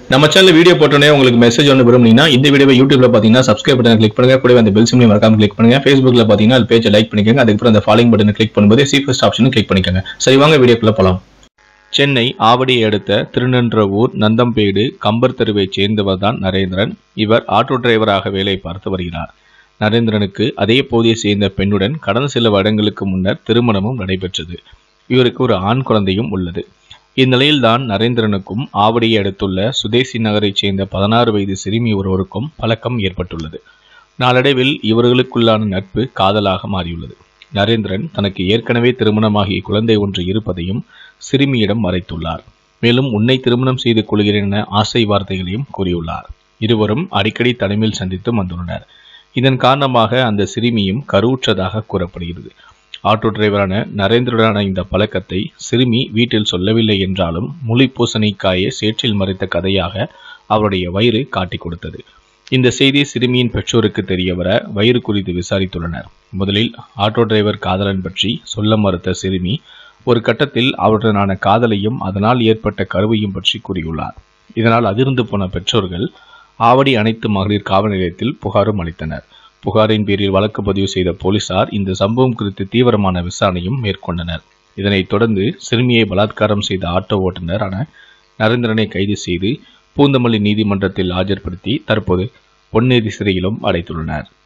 நம்ம channel video போட்டோன்னே உங்களுக்கு மெசேஜ் ஒன்று விரும்புனீங்கன்னா இந்த வீடியோவை யூடியூப்ல பார்த்தீங்கன்னா சப்ஸ்கிரைப் பட்டன் கிளிக் பண்ணுங்க கூடவே அந்த பெல் சிம்லையும் மறக்காம கிளிக் பண்ணுங்க ஃபேஸ்புக்ல பார்த்தீங்கன்னா அது பேஜை லைக் பண்ணிக்கோங்க அதுக்கப்புறம் அந்த ஃபாலோயிங் பட்டனை கிளிக் பண்ணும்போது சீஃபஸ்ட் ஆப்ஷனும் கிளிக் பண்ணிக்கோங்க சரி வாங்க வீடியோக்குள்ள போலாம் சென்னை ஆவடியை அடுத்த திருநன்றவூர் நந்தம்பேடு கம்பர் தெருவைச் சேர்ந்தவர் தான் நரேந்திரன் இவர் ஆட்டோ டிரைவராக வேலை பார்த்து வருகிறார் நரேந்திரனுக்கு அதே பகுதியை சேர்ந்த பெண்ணுடன் கடந்த சில வருடங்களுக்கு முன்னர் திருமணமும் நடைபெற்றது இவருக்கு ஒரு ஆண் குழந்தையும் உள்ளது இந்நிலையில்தான் நரேந்திரனுக்கும் ஆவடியை அடுத்துள்ள சுதேசி நகரைச் சேர்ந்த பதினாறு வயது சிறுமி ஒருவருக்கும் பழக்கம் ஏற்பட்டுள்ளது நாளடைவில் இவர்களுக்குள்ளான நட்பு காதலாக மாறியுள்ளது நரேந்திரன் தனக்கு ஏற்கனவே திருமணமாகிய குழந்தை ஒன்று இருப்பதையும் சிறுமியிடம் மறைத்துள்ளார் மேலும் உன்னை திருமணம் செய்து கொள்கிறேன் என ஆசை வார்த்தைகளையும் கூறியுள்ளார் இருவரும் அடிக்கடி தனிமையில் சந்தித்து வந்துள்ளனர் இதன் காரணமாக அந்த சிறுமியும் கருவுற்றதாக கூறப்படுகிறது ஆட்டோ டிரைவரான நரேந்திரனுடான இந்த பழக்கத்தை சிறுமி வீட்டில் சொல்லவில்லை என்றாலும் முளி பூசணிக்காயை சேற்றில் மறைத்த கதையாக அவருடைய வயிறு காட்டிக் கொடுத்தது இந்த செய்தி சிறுமியின் பெற்றோருக்கு தெரியவர வயிறு குறித்து விசாரித்துள்ளனர் முதலில் ஆட்டோ டிரைவர் காதலன் பற்றி சொல்ல மறுத்த சிறுமி ஒரு கட்டத்தில் அவருடனான காதலையும் அதனால் ஏற்பட்ட கருவையும் பற்றி கூறியுள்ளார் இதனால் அதிர்ந்து போன பெற்றோர்கள் ஆவடி அனைத்து மகளிர் காவல் நிலையத்தில் புகாரும் அளித்தனர் புகாரின் பேரில் வழக்கு பதிவு செய்த போலீசார் இந்த சம்பவம் குறித்து தீவிரமான விசாரணையும் மேற்கொண்டனர் இதனைத் தொடர்ந்து சிறுமியை பலாத்காரம் செய்த ஆட்டோ ஓட்டுநரான நரேந்திரனை கைது செய்து பூந்தமல்லி நீதிமன்றத்தில் ஆஜர்படுத்தி தற்போது பொன்னேரி சிறையிலும் அடைத்துள்ளனர்